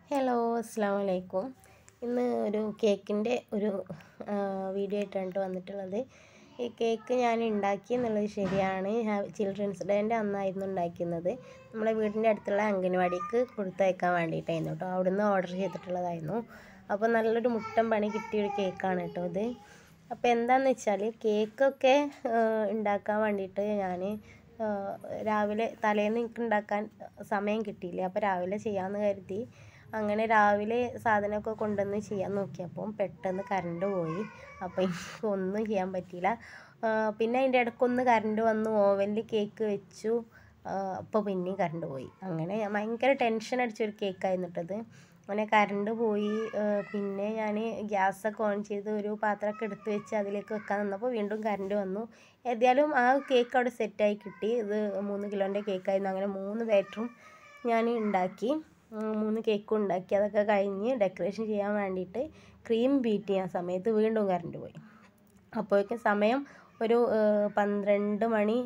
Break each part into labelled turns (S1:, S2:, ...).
S1: hello അസ്സാം വലൈക്കും ഇന്ന് ഒരു കേക്കിൻ്റെ ഒരു വീഡിയോ ആയിട്ടാണ് ട്ടോ വന്നിട്ടുള്ളത് ഈ കേക്ക് ഞാൻ ഉണ്ടാക്കി എന്നുള്ളത് ശരിയാണ് ചിൽഡ്രൻസ് ഡേൻ്റെ അന്നായിരുന്നു ഉണ്ടാക്കുന്നത് നമ്മളെ വീടിൻ്റെ അടുത്തുള്ള അംഗൻവാടിക്ക് കൊടുത്തയക്കാൻ വേണ്ടിയിട്ടായിരുന്നു കേട്ടോ അവിടുന്ന് ഓർഡർ ചെയ്തിട്ടുള്ളതായിരുന്നു അപ്പോൾ നല്ലൊരു മുട്ടൻ പണി കിട്ടിയൊരു കേക്കാണ് കേട്ടോ ഇത് അപ്പോൾ എന്താണെന്ന് വെച്ചാൽ കേക്കൊക്കെ ഉണ്ടാക്കാൻ വേണ്ടിയിട്ട് ഞാൻ രാവിലെ തലേന്ന് എനിക്ക് ഉണ്ടാക്കാൻ സമയം കിട്ടിയില്ല അപ്പോൾ രാവിലെ ചെയ്യാമെന്ന് കരുതി അങ്ങനെ രാവിലെ സാധനമൊക്കെ കൊണ്ടുവന്ന് ചെയ്യാൻ നോക്കിയപ്പം പെട്ടെന്ന് കറണ്ട് പോയി അപ്പോൾ എനിക്ക് ഒന്നും ചെയ്യാൻ പറ്റിയില്ല പിന്നെ അതിൻ്റെ ഇടയ്ക്കൊന്ന് കറണ്ട് വന്നു ഓവനിൽ കേക്ക് വെച്ചു അപ്പോൾ പിന്നെയും കറണ്ട് പോയി അങ്ങനെ ഭയങ്കര ടെൻഷൻ അടിച്ചൊരു കേക്കായിരുന്നു കേട്ടത് അങ്ങനെ കറണ്ട് പോയി പിന്നെ ഞാൻ ഗ്യാസൊക്കെ ഓൺ ചെയ്ത് ഒരു പാത്രമൊക്കെ എടുത്ത് വെച്ച് അതിലേക്ക് വെക്കാൻ നിന്നപ്പോൾ വീണ്ടും കറണ്ട് വന്നു ഏതായാലും ആ കേക്ക് അവിടെ സെറ്റായി കിട്ടി ഇത് മൂന്ന് കിലോൻ്റെ കേക്കായിരുന്നു അങ്ങനെ മൂന്ന് ബാറ്ററും ഞാൻ ഉണ്ടാക്കി മൂന്ന് കേക്കും ഉണ്ടാക്കി അതൊക്കെ കഴിഞ്ഞ് ഡെക്കറേഷൻ ചെയ്യാൻ വേണ്ടിയിട്ട് ക്രീം ബീറ്റ് ചെയ്യാൻ സമയത്ത് വീണ്ടും കറണ്ട് പോയി അപ്പോഴേക്കും സമയം ഒരു പന്ത്രണ്ട് മണി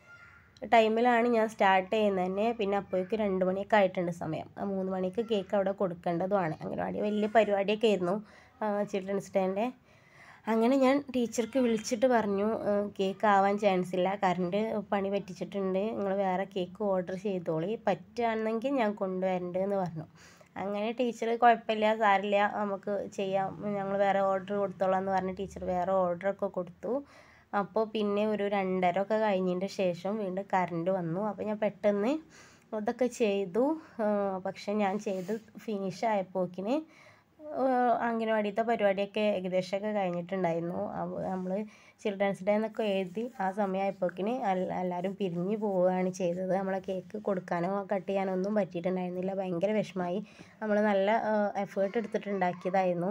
S1: ടൈമിലാണ് ഞാൻ സ്റ്റാർട്ട് ചെയ്യുന്നത് തന്നെ പിന്നെ അപ്പോഴേക്കും രണ്ട് മണിയൊക്കെ ആയിട്ടുണ്ട് സമയം മൂന്ന് മണിക്ക് കേക്ക് അവിടെ കൊടുക്കേണ്ടതുമാണ് അംഗനവാടി വലിയ പരിപാടിയൊക്കെ ആയിരുന്നു ചിൽഡ്രൻസ് ഡേൻ്റെ അങ്ങനെ ഞാൻ ടീച്ചർക്ക് വിളിച്ചിട്ട് പറഞ്ഞു കേക്ക് ആവാൻ ചാൻസ് ഇല്ല കറണ്ട് പണി പറ്റിച്ചിട്ടുണ്ട് നിങ്ങൾ വേറെ കേക്ക് ഓർഡർ ചെയ്തോളി പറ്റുകയാണെങ്കിൽ ഞാൻ കൊണ്ടുവരണ്ട് എന്ന് പറഞ്ഞു അങ്ങനെ ടീച്ചർ കുഴപ്പമില്ല സാരില്ല നമുക്ക് ചെയ്യാം ഞങ്ങൾ വേറെ ഓർഡർ കൊടുത്തോളാം എന്ന് പറഞ്ഞ് ടീച്ചർ വേറെ ഓർഡറൊക്കെ കൊടുത്തു അപ്പോൾ പിന്നെ ഒരു രണ്ടര ഒക്കെ കഴിഞ്ഞതിൻ്റെ ശേഷം വീണ്ടും കറണ്ട് വന്നു അപ്പോൾ ഞാൻ പെട്ടെന്ന് ഇതൊക്കെ ചെയ്തു പക്ഷെ ഞാൻ ചെയ്ത് ഫിനിഷ് ആയപ്പോക്കിന് അംഗനവാടിയത്തെ പരിപാടിയൊക്കെ ഏകദേശമൊക്കെ കഴിഞ്ഞിട്ടുണ്ടായിരുന്നു നമ്മൾ ചിൽഡ്രൻസ് ഡേ എന്നൊക്കെ എഴുതി ആ സമയമായപ്പോക്കിന് എല്ലാവരും പിരിഞ്ഞു പോവുകയാണ് ചെയ്തത് നമ്മളെ കേക്ക് കൊടുക്കാനോ കട്ട് ചെയ്യാനോ ഒന്നും പറ്റിയിട്ടുണ്ടായിരുന്നില്ല ഭയങ്കര വിഷമമായി നമ്മൾ നല്ല എഫേർട്ട് എടുത്തിട്ടുണ്ടാക്കിയതായിരുന്നു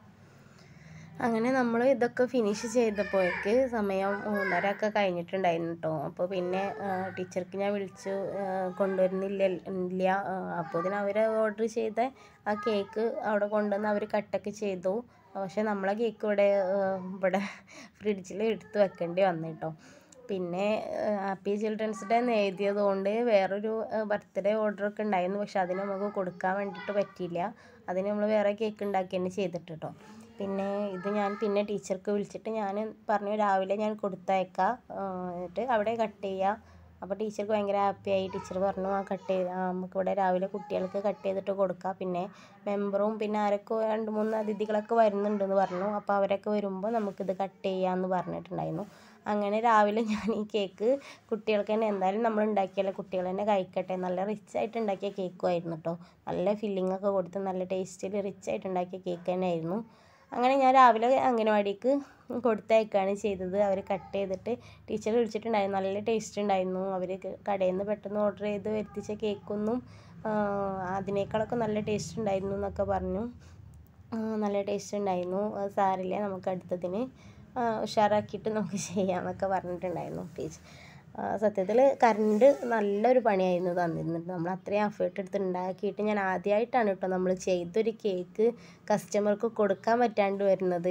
S1: അങ്ങനെ നമ്മൾ ഇതൊക്കെ ഫിനിഷ് ചെയ്തപ്പോഴേക്ക് സമയം മൂന്നര ഒക്കെ കഴിഞ്ഞിട്ടുണ്ടായിരുന്നു കേട്ടോ അപ്പോൾ പിന്നെ ടീച്ചർക്ക് ഞാൻ വിളിച്ചു കൊണ്ടുവരുന്നില്ല ഇല്ല അപ്പോൾ ഇതിന് അവർ ഓർഡർ ചെയ്ത ആ കേക്ക് അവിടെ കൊണ്ടുവന്ന് അവർ കട്ടൊക്കെ ചെയ്തു പക്ഷെ നമ്മളെ കേക്ക് ഇവിടെ ഇവിടെ ഫ്രിഡ്ജിൽ എടുത്ത് വെക്കേണ്ടി വന്നു കേട്ടോ പിന്നെ ഹാപ്പി ചിൽഡ്രൻസ് ഡേ എന്ന് എഴുതിയത് കൊണ്ട് വേറൊരു ബർത്ത്ഡേ ഓർഡറൊക്കെ ഉണ്ടായിരുന്നു പക്ഷെ അതിന് നമുക്ക് കൊടുക്കാൻ വേണ്ടിയിട്ട് പറ്റിയില്ല അതിന് നമ്മൾ വേറെ കേക്ക് ഉണ്ടാക്കി തന്നെ ചെയ്തിട്ട് കേട്ടോ പിന്നെ ഇത് ഞാൻ പിന്നെ ടീച്ചർക്ക് വിളിച്ചിട്ട് ഞാൻ പറഞ്ഞു രാവിലെ ഞാൻ കൊടുത്തയക്കാം എന്നിട്ട് അവിടെ കട്ട് ചെയ്യുക അപ്പോൾ ടീച്ചർക്ക് ഭയങ്കര ഹാപ്പിയായി ടീച്ചർ പറഞ്ഞു ആ കട്ട് ചെയ്ത് നമുക്കിവിടെ രാവിലെ കുട്ടികൾക്ക് കട്ട് ചെയ്തിട്ട് കൊടുക്കാം പിന്നെ മെമ്പറും പിന്നെ ആരൊക്കെ രണ്ട് മൂന്ന് അതിഥികളൊക്കെ വരുന്നുണ്ടെന്ന് പറഞ്ഞു അപ്പോൾ അവരൊക്കെ വരുമ്പോൾ നമുക്കിത് കട്ട് ചെയ്യാമെന്ന് പറഞ്ഞിട്ടുണ്ടായിരുന്നു അങ്ങനെ രാവിലെ ഞാൻ ഈ കേക്ക് കുട്ടികൾക്ക് തന്നെ എന്തായാലും നമ്മൾ ഉണ്ടാക്കിയാലേ കുട്ടികൾ തന്നെ കഴിക്കട്ടെ നല്ല റിച്ച് ആയിട്ട് ഉണ്ടാക്കിയ കേക്കും ആയിരുന്നു കേട്ടോ നല്ല ഫില്ലിംഗ് ഒക്കെ കൊടുത്ത് നല്ല ടേസ്റ്റിൽ റിച്ച് ആയിട്ട് ഉണ്ടാക്കിയ കേക്ക് തന്നെ ആയിരുന്നു അങ്ങനെ ഞാൻ രാവിലെ അംഗനവാടിക്ക് കൊടുത്തയക്കുകയാണ് ചെയ്തത് അവർ കട്ട് ചെയ്തിട്ട് ടീച്ചർ വിളിച്ചിട്ടുണ്ടായിരുന്നു നല്ല ടേസ്റ്റ് ഉണ്ടായിരുന്നു അവർ കടയിൽ നിന്ന് പെട്ടെന്ന് ഓർഡർ ചെയ്ത് വരുത്തിച്ച കേക്കൊന്നും അതിനേക്കാളൊക്കെ നല്ല ടേസ്റ്റ് ഉണ്ടായിരുന്നു എന്നൊക്കെ പറഞ്ഞു നല്ല ടേസ്റ്റ് ഉണ്ടായിരുന്നു സാരില്ല നമുക്ക് അടുത്തതിന് ഉഷാറാക്കിയിട്ട് നമുക്ക് ചെയ്യാമെന്നൊക്കെ പറഞ്ഞിട്ടുണ്ടായിരുന്നു ടീച്ചർ സത്യത്തിൽ കറണ്ട് നല്ലൊരു പണിയായിരുന്നു തന്നിരുന്നത് നമ്മൾ അത്രയും എഫേർട്ട് എടുത്ത് ഉണ്ടാക്കിയിട്ട് ഞാൻ ആദ്യമായിട്ടാണ് കേട്ടോ നമ്മൾ ചെയ്തൊരു കേക്ക് കസ്റ്റമർക്ക് കൊടുക്കാൻ പറ്റാണ്ട് വരുന്നത്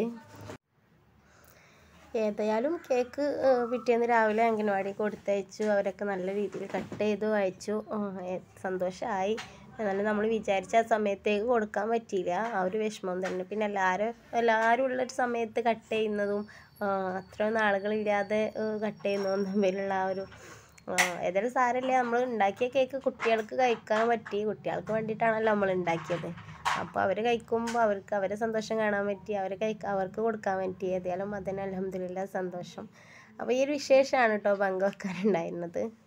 S1: ഏതായാലും കേക്ക് പിറ്റേന്ന് രാവിലെ അംഗൻവാടി കൊടുത്തയച്ചു അവരൊക്കെ നല്ല രീതിയിൽ കട്ട് ചെയ്തു അയച്ചു സന്തോഷമായി എന്നാലും നമ്മൾ വിചാരിച്ച ആ സമയത്തേക്ക് കൊടുക്കാൻ പറ്റിയില്ല ആ ഒരു വിഷമം തന്നെ പിന്നെ എല്ലാവരും എല്ലാവരും ഉള്ളൊരു സമയത്ത് കട്ട് ചെയ്യുന്നതും അത്രയൊന്നും ആളുകളില്ലാതെ കട്ട് ചെയ്യുന്നതും തമ്മിലുള്ള ആ ഒരു ഏതായാലും സാരമില്ല നമ്മൾ ഉണ്ടാക്കിയ കേക്ക് കുട്ടികൾക്ക് കഴിക്കാൻ പറ്റി കുട്ടികൾക്ക് വേണ്ടിയിട്ടാണല്ലോ നമ്മൾ ഉണ്ടാക്കിയത് അപ്പോൾ അവർ കഴിക്കുമ്പോൾ അവർക്ക് അവരെ സന്തോഷം കാണാൻ പറ്റി അവർ കഴിക്കാൻ അവർക്ക് കൊടുക്കാൻ പറ്റി ഏതായാലും അതിന് അലഹമില്ല സന്തോഷം അപ്പോൾ ഈ ഒരു വിശേഷമാണ് കേട്ടോ പങ്കുവെക്കാനുണ്ടായിരുന്നത്